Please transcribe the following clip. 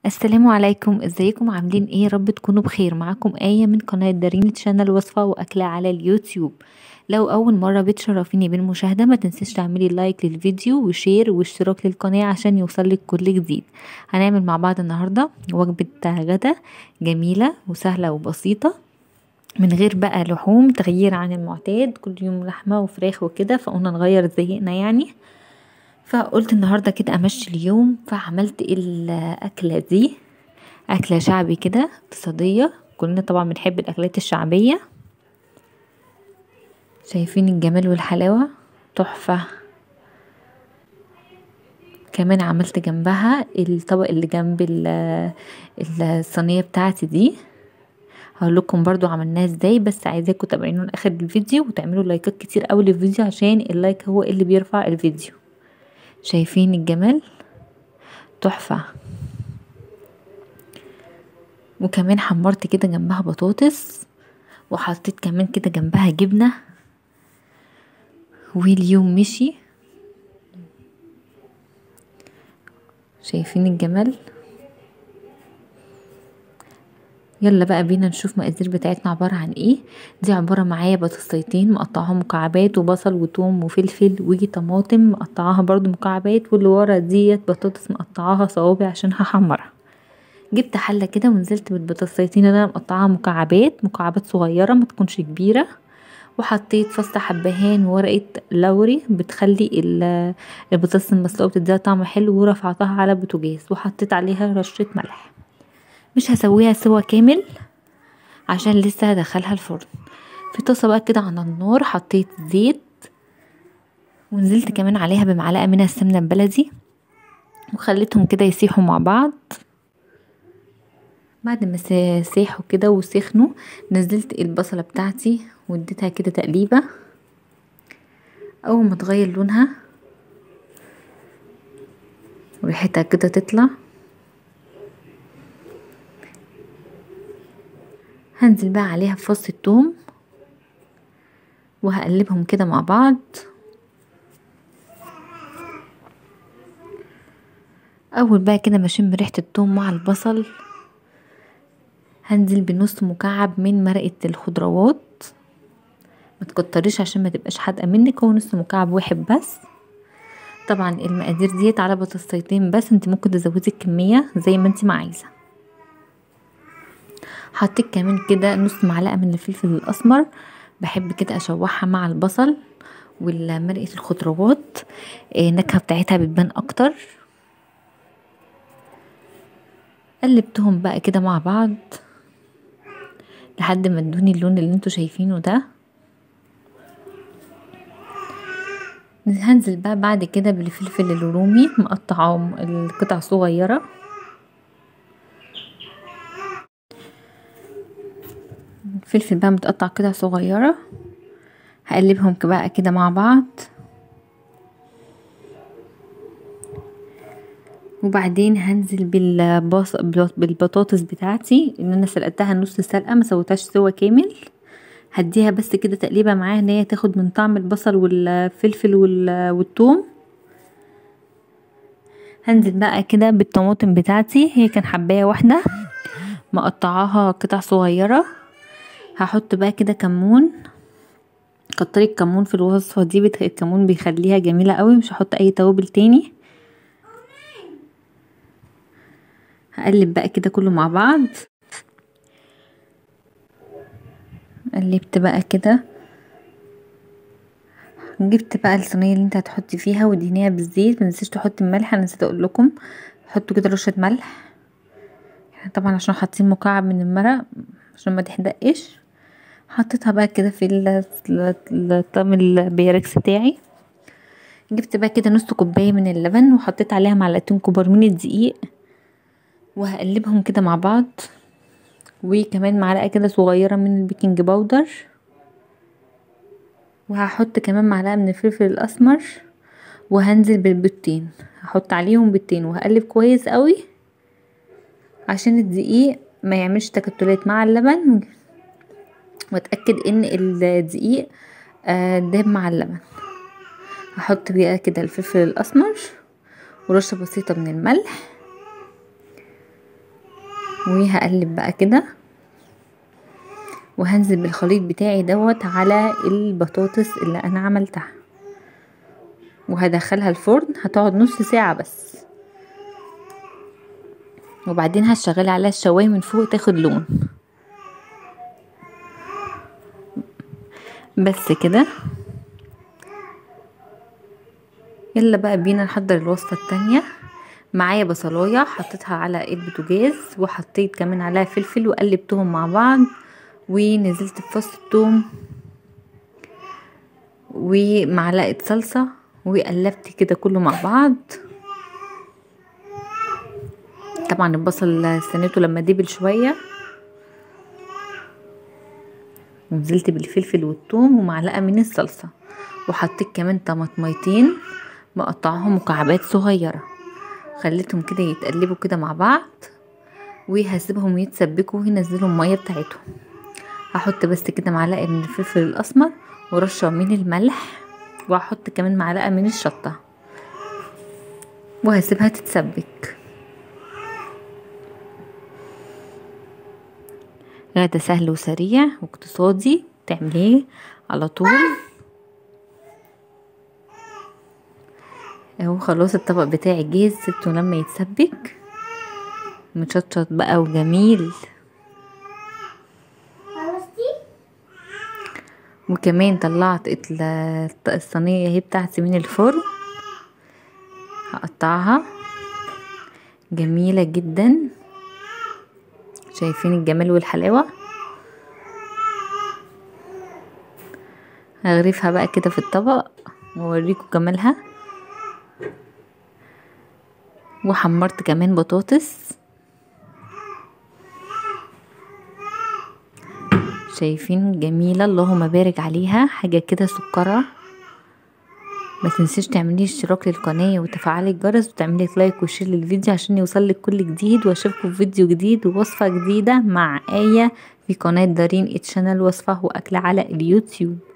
السلام عليكم ازيكم عاملين ايه رب تكونوا بخير معاكم آية من قناة دارين تشانل وصفة وأكلة على اليوتيوب لو أول مرة بتشرفيني بالمشاهدة ما تنسيش تعملي لايك للفيديو وشير واشتراك للقناة عشان يوصلك كل جديد هنعمل مع بعض النهاردة وجبة غدا جميلة وسهلة وبسيطة من غير بقى لحوم تغيير عن المعتاد كل يوم لحمة وفراخ وكده فقلنا نغير زهقنا يعني فقلت النهاردة كده امشي اليوم فعملت الاكلة دي اكلة شعبي كده اقتصادية كلنا طبعا بنحب الاكلات الشعبية شايفين الجمال والحلاوة تحفة كمان عملت جنبها الطبق اللي جنب الصينية بتاعتي دي هقول لكم برضو عملناها ازاي بس عايزاكم تابعينه لاخر الفيديو وتعملوا لايكات كتير قوي للفيديو عشان اللايك هو اللي بيرفع الفيديو شايفين الجمال تحفة وكمان حمرت كده جنبها بطاطس وحطيت كمان كده جنبها جبنة واليوم مشي شايفين الجمال يلا بقى بينا نشوف مقادير بتاعتنا عبارة عن ايه دي عبارة معايا بطاطسيتين مقطعاها مكعبات وبصل وتوم وفلفل وطماطم مقطعاها برضو مكعبات واللي ورا ديت بطاطس مقطعاها صوابع عشان هحمرها جبت حله كده ونزلت بالبطاطسيتين اللي انا مقطعاها مكعبات مكعبات صغيره ما تكونش كبيره وحطيت فص حبهان وورقه لوري بتخلي البطاطس المسلوقه بتديها طعم حلو ورفعتها على بوتاجاز وحطيت عليها رشه ملح مش هسويها سوا كامل عشان لسه هدخلها الفرن في طاسه بقى كده على النار حطيت زيت ونزلت كمان عليها بمعلقه من السمنه البلدي وخليتهم كده يسيحوا مع بعض بعد ما ساحوا كده وسخنوا نزلت البصله بتاعتي واديتها كده تقليبه اول ما تغير لونها وريحتها كده تطلع هنزل بقى عليها بفص الثوم وهقلبهم كده مع بعض اول بقى كده ما اشم ريحه الثوم مع البصل هنزل بنص مكعب من مرقه الخضروات ما تكتريش عشان ما تبقاش حادقه منك هو نص مكعب واحد بس طبعا المقادير ديت على بطاطسيتين بس انت ممكن تزودي الكميه زي ما انت ما عايزه حطيت كمان كده نص معلقه من الفلفل الاسمر بحب كده اشوحها مع البصل والمرقه الخضروات النكهه بتاعتها بتبان اكتر قلبتهم بقى كده مع بعض لحد ما ادوني اللون اللي انتوا شايفينه ده هنزل بقى بعد كده بالفلفل الرومي مقطعه القطع صغيره الفلفل بقى متقطع قطع صغيره هقلبهم بقى كده مع بعض وبعدين هنزل بالبص... بالبطاطس بتاعتي ان انا سلقتها نص سلقه ما سويتهاش سوا كامل هديها بس كده تقليبه معاها ان هي تاخد من طعم البصل والفلفل وال... والثوم هنزل بقى كده بالطماطم بتاعتي هي كان حبايه واحده مقطعاها قطع صغيره هحط بقى كده كمون كتري الكمون في الوصفه دي بت... الكمون بيخليها جميله قوي مش هحط اي توابل تاني هقلب بقى كده كله مع بعض قلبت بقى كده جبت بقى الصينيه اللي انت هتحطي فيها ودهنيها بالزيت منسيش تحطي الملح انا نسيت اقول لكم حطوا كده رشه ملح طبعا عشان حاطين مكعب من المرق عشان ما تحدقش حطيتها بقى كده في الطقم البيركس بتاعي جبت بقى كده نص كوبايه من اللبن وحطيت عليها معلقتين كبار من الدقيق وهقلبهم كده مع بعض وكمان معلقه كده صغيره من البيكنج باودر وهحط كمان معلقه من الفلفل الاسمر وهنزل بالبيضتين هحط عليهم بيضتين وهقلب كويس قوي عشان الدقيق ما يعملش تكتلات مع اللبن واتاكد ان الدقيق داب مع اللبن هحط بقى كده الفلفل الاسمر ورشه بسيطه من الملح وهقلب بقى كده وهنزل بالخليط بتاعي دوت على البطاطس اللي انا عملتها وهدخلها الفرن هتقعد نص ساعة بس وبعدين هشغل عليها الشواية من فوق تاخد لون بس كده يلا بقى بينا نحضر الوصفة التانية معايا بصلاية حطيتها على البوتاجاز وحطيت كمان عليها فلفل وقلبتهم مع بعض ونزلت بفص الثوم ومعلقة صلصة وقلبت كده كله مع بعض طبعا البصل استنيته لما دبل شوية ونزلت بالفلفل والثوم ومعلقة من الصلصة وحطيت كمان طماطميتين مقطعهم مكعبات صغيرة خليتهم كده يتقلبوا كده مع بعض وهسيبهم يتسبكوا وينزلوا المية بتاعتهم هحط بس كده معلقة من الفلفل الأسمر ورشة من الملح وهحط كمان معلقة من الشطة وهسيبها تتسبك غدا سهل وسريع واقتصادي تعمليه على طول اهو خلاص الطبق بتاعي جاهز سبته لما يتسبك مشطشط بقى وجميل وكمان طلعت الصينيه اهي بتاعتي من الفرن هقطعها جميله جدا شايفين الجمال والحلاوه هغرفها بقى كده في الطبق واوريكم جمالها وحمرت كمان بطاطس شايفين جميلة اللهم بارك عليها حاجة كده سكرة ما تنسيش تعملي اشتراك للقناة وتفعلي الجرس وتعملي لايك وشير للفيديو عشان يوصلك كل جديد واشوفكم في فيديو جديد ووصفة جديدة مع آية في قناة دارين اتشانل وصفة واكل على اليوتيوب